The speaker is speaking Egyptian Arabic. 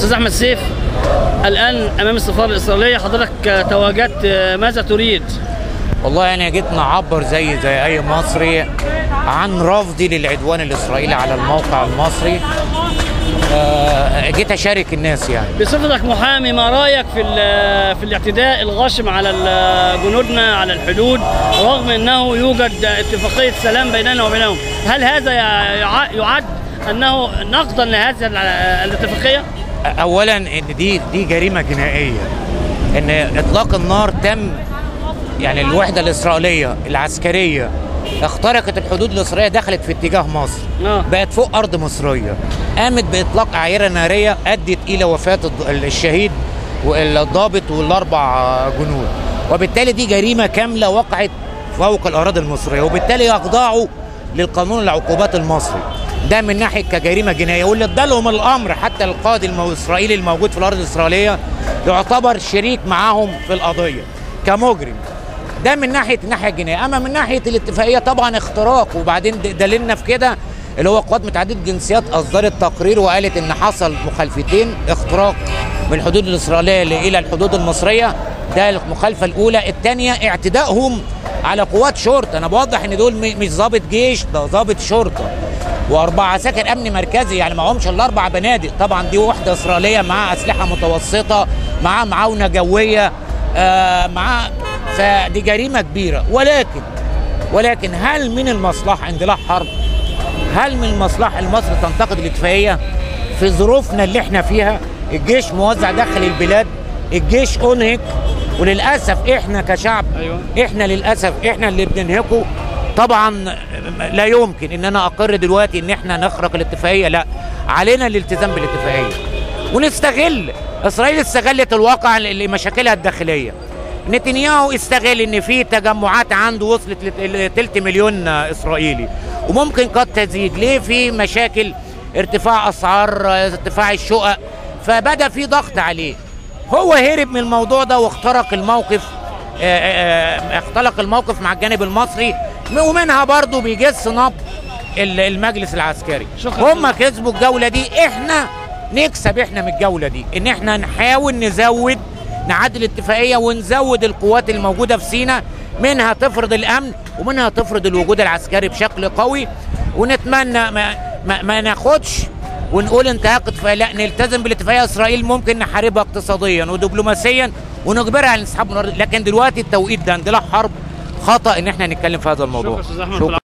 استاذ احمد سيف الان امام السفاره الاسرائيليه حضرتك تواجدت ماذا تريد؟ والله انا جيت نعبر زي زي اي مصري عن رفضي للعدوان الاسرائيلي على الموقع المصري آه، جيت اشارك الناس يعني بصفتك محامي ما رايك في ال- في الاعتداء الغاشم على ال- جنودنا على الحدود رغم انه يوجد اتفاقيه سلام بيننا وبينهم هل هذا يع- يعد انه نقضا لهذه ال- الاتفاقيه؟ اولا ان دي دي جريمه جنائيه ان اطلاق النار تم يعني الوحده الاسرائيليه العسكريه اخترقت الحدود الاسرائيليه دخلت في اتجاه مصر آه. بقت فوق ارض مصريه قامت باطلاق اعيره ناريه ادت الى وفاه الض- الشهيد والضابط والاربع جنود وبالتالي دي جريمه كامله وقعت فوق الاراضي المصريه وبالتالي يخضعوا للقانون العقوبات المصري ده من ناحيه كجريمه جنائيه واللي ادالهم الامر حتى القاضي المو- الاسرائيلي الموجود في الارض الاسرائيليه يعتبر شريك معاهم في القضيه كمجرم ده من ناحيه الناحيه الجنائيه اما من ناحيه الاتفاقيه طبعا اختراق وبعدين د- دليلنا في كده اللي هو قوات متعدده الجنسيات اصدرت تقرير وقالت ان حصل مخالفتين اختراق من الحدود الاسرائيليه ل- الى الحدود المصريه ده المخالفه الاولى الثانيه اعتدائهم على قوات شرطه انا بوضح ان دول م- مش ضابط جيش ده ضابط شرطه واربع عساكر امن مركزي يعني معهمش الا اربع بنادق طبعا دي وحده اسرائيليه معاها اسلحه متوسطه معاها معاونه جويه آه معاها فدي جريمه كبيره ولكن ولكن هل من المصلحه اندلاع حرب هل من المصلحه لمصر تنتقد الاتفاقيه في ظروفنا اللي احنا فيها الجيش موزع داخل البلاد الجيش انهك وللاسف احنا كشعب أيوة. احنا للاسف احنا اللي بننهكه طبعا لا يمكن ان انا اقر دلوقتي ان احنا نخرق الاتفاقيه لا علينا الالتزام بالاتفاقيه ونستغل اسرائيل استغلت الواقع لمشاكلها الداخليه نتنياهو استغل ان في تجمعات عنده وصلت لتلت مليون اسرائيلي وممكن قد تزيد ليه في مشاكل ارتفاع اسعار ارتفاع الشقق فبدا في ضغط عليه هو هرب من الموضوع ده واخترق الموقف آه، آه، اختلق الموقف مع الجانب المصري ومنها برضه بيجس نبض ال- المجلس العسكري شكراً. هم كسبوا الجوله دي احنا نكسب احنا من الجوله دي ان احنا نحاول نزود نعدل الاتفاقيه ونزود القوات الموجوده في سيناء منها تفرض الامن ومنها تفرض الوجود العسكري بشكل قوي ونتمنى ما, ما, ما ناخدش ونقول انتهاك اتفاقيه لا نلتزم بالاتفاقيه اسرائيل ممكن نحاربها اقتصاديا ودبلوماسيا ونجبرها على الانسحاب من الارض لكن دلوقتي التوقيت ده اندلاع حرب خطا ان احنا نتكلم في هذا الموضوع شكرا استاذ احمد